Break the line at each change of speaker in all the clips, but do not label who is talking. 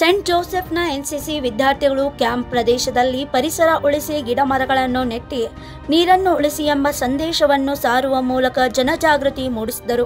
scent ಜೋಸೆಫ್ನ NCC ವಿದ್ಯಾರ್ಥಿಗಳು camp ಪ್ರದೇಶದಲ್ಲಿ ಪರಿಸರ ಉಳಿಸಿ ಗಿಡ ಮರಗಳನ್ನು ನೆಟ್ಟಿ ನೀರನ್ನು ಉಳಿಸಿ ಎಂಬ ಸಂದೇಶವನ್ನು ಸಾರುವ ಮೂಲಕ ಜನಜಾಗೃತಿ ಮೂಡಿಸಿದರು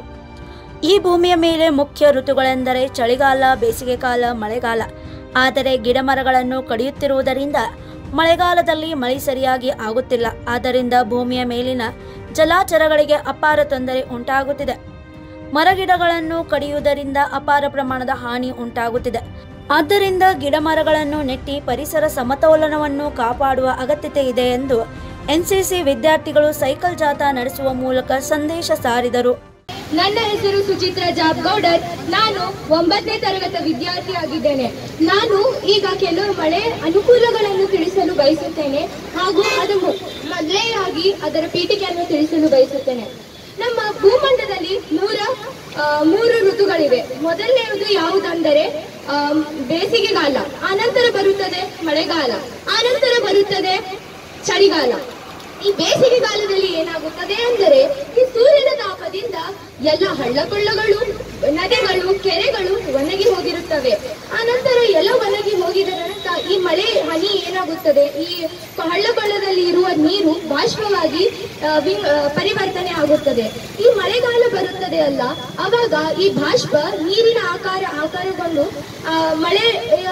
ಈ ಭೂಮಿಯ ಮೇಲೆ ಮುಖ್ಯ ಋತುಗಳೆಂದರೆ ಚಳಿಗಾಲ ಬೇಸಿಗೆಕಾಲ ಮಳೆಗಾಲ ಆದರೆ ಗಿಡಮರಗಳನ್ನು ಕಡಿಯುತ್ತಿರುವುದರಿಂದ ಮಳೆಗಾಲದಲ್ಲಿ ಮಳೆ ಸರಿಯಾಗಿ ಆಗುತ್ತಿಲ್ಲ ಆದ್ದರಿಂದ ಭೂಮಿಯ ಮೇಲಿನ ಜಲಾಚರಗಳಿಗೆ ಅಪಾರ ತೊಂದರೆ ಉಂಟಾಗುತ್ತಿದೆ ಮರಗಿಡಗಳನ್ನು ಕಡಿಯುವುದರಿಂದ ಅಪಾರ ಪ್ರಮಾಣದ ಹಾನಿ ಉಂಟಾಗುತ್ತಿದೆ ಆದ್ದರಿಂದ ಗಿಡಮರಗಳನ್ನು ನೆಟ್ಟಿ ಪರಿಸರ ಸಮತೋಲನವನ್ನು ಕಾಪಾಡುವ ಅಗತ್ಯತೆ ಇದೆ ಎಂದು ಎನ್ಸಿಸಿ ವಿದ್ಯಾರ್ಥಿಗಳು ಸೈಕಲ್ ಜಾಥಾ ನಡೆಸುವ ಮೂಲಕ ಸಂದೇಶ ಸಾರಿದರು
ನನ್ನ ಹೆಸರು ಸುಚಿತ್ರ ಜಾಬ್ಗೌಡರ್ ನಾನು ಒಂಬತ್ತನೇ ತರಗತಿ ವಿದ್ಯಾರ್ಥಿಯಾಗಿದ್ದೇನೆ ನಾನು ಈಗ ಕೆಲವು ಮಳೆ ಅನುಕೂಲಗಳನ್ನು ತಿಳಿಸಲು ಬಯಸುತ್ತೇನೆ ಹಾಗೂ ಅದು ಮು- ಮೊದಲನೆಯಾಗಿ ಅದರ ಪೀಠಿಕೆಯನ್ನು ತಿಳಿಸಲು ಬಯಸುತ್ತೇನೆ ನಮ್ಮ ಭೂಮಂಡಲದಲ್ಲಿ ಮೂರ ಆ, ಮೂರು ಋತುಗಳಿವೆ ಮೊದಲನೆಯದು ಯಾವುದೆಂದರೆ ಆ, ಬೇಸಿಗೆಗಾಲ ಆನಂತರ ಬರುತ್ತದೆ ಮಳೆಗಾಲ ಆನಂತರ ಬರುತ್ತದೆ ಚಳಿಗಾಲ ಈ ಬೇಸಿಗೆಗಾಲದಲ್ಲಿ ಏನಾಗುತ್ತದೆ ಅಂದರೆ ಈ ಸೂರ್ಯನ ತಾಪದಿಂದ ಎಲ್ಲ ಹಳ್ಳಕೊಳ್ಳಗಳು ನದಿಗಳು ಕೆರೆಗಳು ಒಣಗಿ ಹೋಗಿರುತ್ತವೆ ಆನಂತರ ಎಲ್ಲ ಒಣಗಿ ಹೋಗಿದ ನಂತರ ಈ ಮಳೆ ಹನಿ ಏನಾಗುತ್ತದೆ ಈ ಹಳ್ಳಕೊಳ್ಳದಲ್ಲಿ ಇರುವ ನೀರು ಬಾಷ್ಪವಾಗಿ ಆ, ವಿ- ಆ, ಪರಿವರ್ತನೆ ಆಗುತ್ತದೆ ಈ ಮಳೆಗಾಲ ಬರುತ್ತದೆ ಅಲ್ಲ ಅವಾಗ ಈ ಬಾಷ್ಪ ನೀರಿನ ಆಕಾರ ಆಕಾರಗೊಂಡು ಆ, ಮಳೆಯ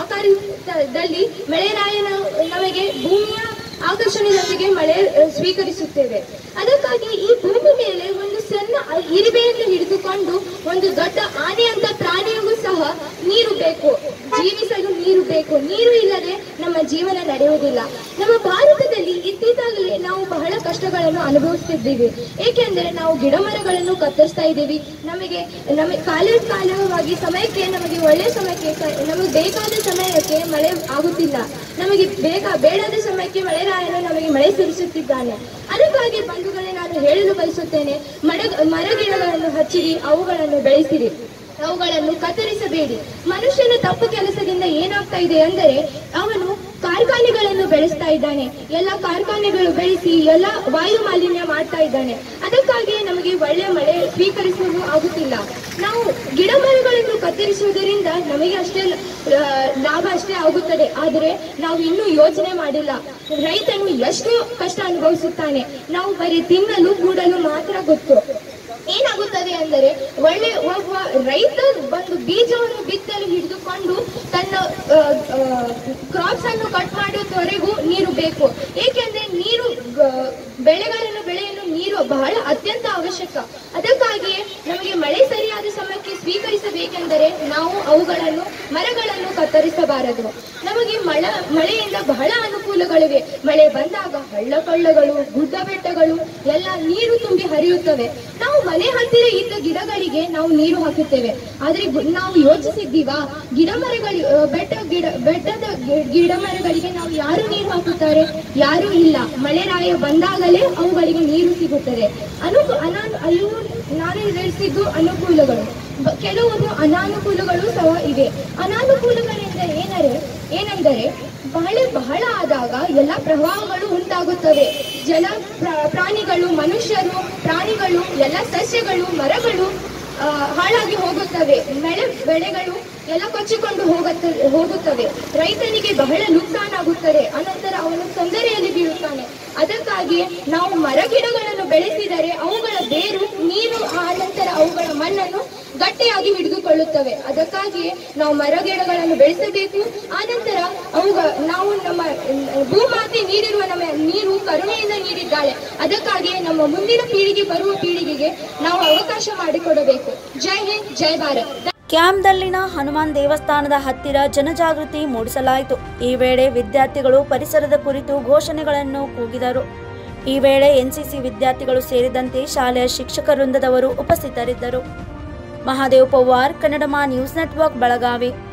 ಆಕಾರದಲ್ಲಿ ಮಳೆರಾಯನ ನಮಗೆ ಭೂಮಿಯ ಆಕರ್ಷಣೆಯೊಂದಿಗೆ ಮಳೆ ಅ, ಸ್ವೀಕರಿಸುತ್ತೇವೆ ಅದಕ್ಕಾಗಿ ಈ ಭೂಮಿ ಮೇಲೆ ಒಂದು ಸಣ್ಣ ಅ- ಇರುವೆಯನ್ನು ಹಿಡಿದುಕೊಂಡು ಒಂದು ದೊಡ್ಡ ಆನೆಯಂತ ಪ್ರಾಣಿಗೂ ಸಹ ನೀರು ಬೇಕು ಜೀವಿಸಲು ನೀರು ಬೇಕು ನೀರು ಇಲ್ಲದೆ ನಮ್ಮ ಜೀವನ ನಡೆಯುವುದಿಲ್ಲ ನಮ್ಮ ಭಾರತದಲ್ಲಿ ಇತ್ತೀಚೆಗೆ ನಾವು ಬಹಳ ಕಷ್ಟಗಳನ್ನು ಅನುಭವಿಸುತ್ತಿದ್ದೀವಿ ಏಕೆಂದರೆ ನಾವು ಗಿಡ ಮರಗಳನ್ನು ಕತ್ತರಿಸ್ತಾ ಇದ್ದೀವಿ ನಮಗೆ ನಮಗೆ ಕಾಲ ಕಾಲವಾಗಿ ಸಮಯಕ್ಕೆ ನಮಗೆ ಒಳ್ಳೆಯ ಸಮಯಕ್ಕೆ ಸ- ನಮಗೆ ಬೇಕಾದ ಸಮಯಕ್ಕೆ ಮಳೆ ಆಗುತ್ತಿಲ್ಲ ನಮಗೆ ಬೇಗ ಬೇಡದ ಸಮಯಕ್ಕೆ ಮಳೆರಾಯನು ನಮಗೆ ಮಳೆ ಸುರಿಸುತ್ತಿದ್ದಾನೆ ಅದಕ್ಕಾಗಿ ಬಂಧುಗಳೇ ನಾನು ಹೇಳಲು ಬಯಸುತ್ತೇನೆ ಮರ ಮರಗಿಡಗಳನ್ನು ಹಚ್ಚಿರಿ ಅವುಗಳನ್ನು ಬೆಳೆಸಿರಿ ಅವುಗಳನ್ನು ಕತ್ತರಿಸಬೇಡಿ ಮನುಷ್ಯನ ತಪ್ಪು ಕೆಲಸದಿಂದ ಏನಾಗ್ತಾ ಇದೆ ಅಂದರೆ ಅವನು ಕಾರ್ಖಾನೆಗಳನ್ನು ಬೆಳೆಸ್ತಾ ಇದ್ದಾನೆ ಎಲ್ಲ ಕಾರ್ಖಾನೆಗಳು ಬೆಳೆಸಿ ಎಲ್ಲ ವಾಯು ಮಾಲಿನ್ಯ ಮಾಡ್ತಾ ಇದ್ದಾನೆ ಅದಕ್ಕಾಗಿ ನಮಗೆ ಒಳ್ಳೆಯ ಮಳೆ ಸ್ವೀಕರಿಸಲು ಆಗುತ್ತಿಲ್ಲ ನಾವು ಗಿಡ ಮರಗಳನ್ನು ಕತ್ತರಿಸುವುದರಿಂದ ನಮಗೆ ಅಷ್ಟೇ ಆ, ಲಾಭ ಅಷ್ಟೇ ಆಗುತ್ತದೆ ಆದರೆ ನಾವು ಇನ್ನೂ ಯೋಚನೆ ಮಾಡಿಲ್ಲ ರೈತನು ಎಷ್ಟು ಕಷ್ಟ ಅನುಭವಿಸುತ್ತಾನೆ ನಾವು ಬರೀ ತಿನ್ನಲು ಕೂಡಲು ಮಾತ್ರ ಗೊತ್ತು ಏನಾಗುತ್ತದೆ ಅಂದರೆ ಒಳ್ಳೆ ಒಬ್ಬ ರೈತ ಬಂದು ಬೀಜವನ್ನು ಬಿತ್ತಲು ಹಿಡಿದುಕೊಂಡು ತನ್ನ ಕ್ರಾಪ್ಸ್ ಅನ್ನು ಕಟ್ ಮಾಡುವವರೆಗೂ ನೀರು ಬೇಕು ಏಕೆಂದ್ರೆ ನೀರು ಗ- ಬೆಳೆಗಳನ್ನು ಬೆಳೆಯಲು ನೀರು ಬಹಳ ಅತ್ಯಂತ ಅವಶ್ಯಕ ಅದಕ್ಕಾಗಿಯೇ ನಮಗೆ ಮಳೆ ಸರಿಯಾದ ಸಮಯಕ್ಕೆ ಸ್ವೀಕರಿಸಬೇಕೆಂದರೆ ನಾವು ಅವುಗಳನ್ನು ಮರಗಳನ್ನು ಕತ್ತರಿಸಬಾರದು ನಮಗೆ ಮಳ ಮಳೆಯಿಂದ ಬಹಳ ಅನುಕೂಲಗಳಿವೆ ಮಳೆ ಬಂದಾಗ ಹಳ್ಳ ಕೊಳ್ಳಗಳು ಗುಡ್ಡ ಬೆಟ್ಟಗಳು ಎಲ್ಲ ನೀರು ತುಂಬಿ ಹರಿಯುತ್ತವೆ ನಾವು ಮನೆ ಹತ್ತಿರ ಇದ್ದ ಗಿಡಗಳಿಗೆ ನಾವು ನೀರು ಹಾಕುತ್ತೇವೆ ಆದ್ರೆ ಗು- ನಾವು ಯೋಚಿಸಿದ್ದೀವಾ ಗಿಡ ಮರಗಳು ಆ, ಬೆಟ್ಟ ಗಿಡ ಬೆಟ್ಟದ ಗಿ- ಗಿಡ ಮರಗಳಿಗೆ ನಾವು ಯಾರು ನೀರು ಹಾಕುತ್ತಾರೆ ಯಾರು ಇಲ್ಲ ಮಳೆರಾಯ ಬಂದಾಗಲೇ ಅವುಗಳಿಗೆ ನೀರು ಸಿಗುತ್ತದೆ ಅನು ಅನಾನು ಅಯ್ಯೋ ನಾನು ಹೇಳಿಸಿದ್ದು ಅನುಕೂಲಗಳು ಬ- ಕೆಲವೊಂದು ಅನಾನುಕೂಲಗಳು ಸಹ ಇವೆ ಅನಾನುಕೂಲಗಳೆಂದರೆ ಏನರೆ ಏನೆಂದರೆ ಮಳೆ ಬಹಳ ಆದಾಗ ಎಲ್ಲ ಪ್ರವಾಹಗಳು ಉಂಟಾಗುತ್ತವೆ ಜಲ ಪ್ರ- ಪ್ರಾಣಿಗಳು ಮನುಷ್ಯರು ಪ್ರಾಣಿಗಳು ಎಲ್ಲ ಸಸ್ಯಗಳು ಮರಗಳು ಆ, ಹಾಳಾಗಿ ಹೋಗುತ್ತವೆ ಬೆಳೆ ಬೆಳೆಗಳು ಎಲ್ಲ ಕೊಚ್ಚಿಕೊಂಡು ಹೋಗುತ್ತ ಹೋಗುತ್ತವೆ ರೈತನಿಗೆ ಬಹಳ ನುಕ್ಸಾನಾಗುತ್ತದೆ ಅನಂತರ ಅವನು ತೊಂದರೆಯಲ್ಲಿ ಬೀಳುತ್ತಾನೆ ಅದಕ್ಕಾಗಿ ನಾವು ಮರ ಗಿಡಗಳನ್ನು ಬೆಳೆಸಿದರೆ ಅವುಗಳ ಬೇರು ನೀರು ಆ ನಂತರ ಅವುಗಳ ಮಣ್ಣನ್ನು ಗಟ್ಟಿಯಾಗಿ ಹಿಡಿದುಕೊಳ್ಳುತ್ತವೆ ಅದಕ್ಕಾಗಿಯೇ ನಾವು ಮರ ಗಿಡಗಳನ್ನು ಬೆಳೆಸಬೇಕು ಆನಂತರ ಅವುಗ ನಾವು ನಮ್ಮ ಅಹ್, ಭೂಮಾತೆ ನೀಡಿರುವ ನಮ್ಮ ನೀರು ಕರುಣೆಯಿಂದ ನೀಡಿದ್ದಾಳೆ ಅದಕ್ಕಾಗಿಯೇ ನಮ್ಮ ಮುಂದಿನ ಪೀಳಿಗೆ ಬರುವ ಪೀಳಿಗೆಗೆ ನಾವು ಅವಕಾಶ ಮಾಡಿಕೊಡಬೇಕು ಜೈ ಹಿಂದ್ ಜೈ ಭಾರತ್
ಕ್ಯಾಂಪ್ದಲ್ಲಿನ ಹನುಮಾನ್ ದೇವಸ್ಥಾನದ ಹತ್ತಿರ ಜನಜಾಗೃತಿ ಮೂಡಿಸಲಾಯಿತು ಈ ವೇಳೆ ವಿದ್ಯಾರ್ಥಿಗಳು ಪರಿಸರದ ಕುರಿತು ಘೋಷಣೆಗಳನ್ನು ಕೂಗಿದರು ಈ ವೇಳೆ ಎನ್ಸಿಸಿ ವಿದ್ಯಾರ್ಥಿಗಳು ಸೇರಿದಂತೆ ಶಾಲೆಯ ಶಿಕ್ಷಕ ವೃಂದದವರು ಉಪಸ್ಥಿತರಿದ್ದರು ಮಹಾದೇವ್ ಪವಾರ್ ಕನ್ನಡಮ ನ್ಯೂಸ್ ನೆಟ್ವರ್ಕ್ ಬೆಳಗಾವಿ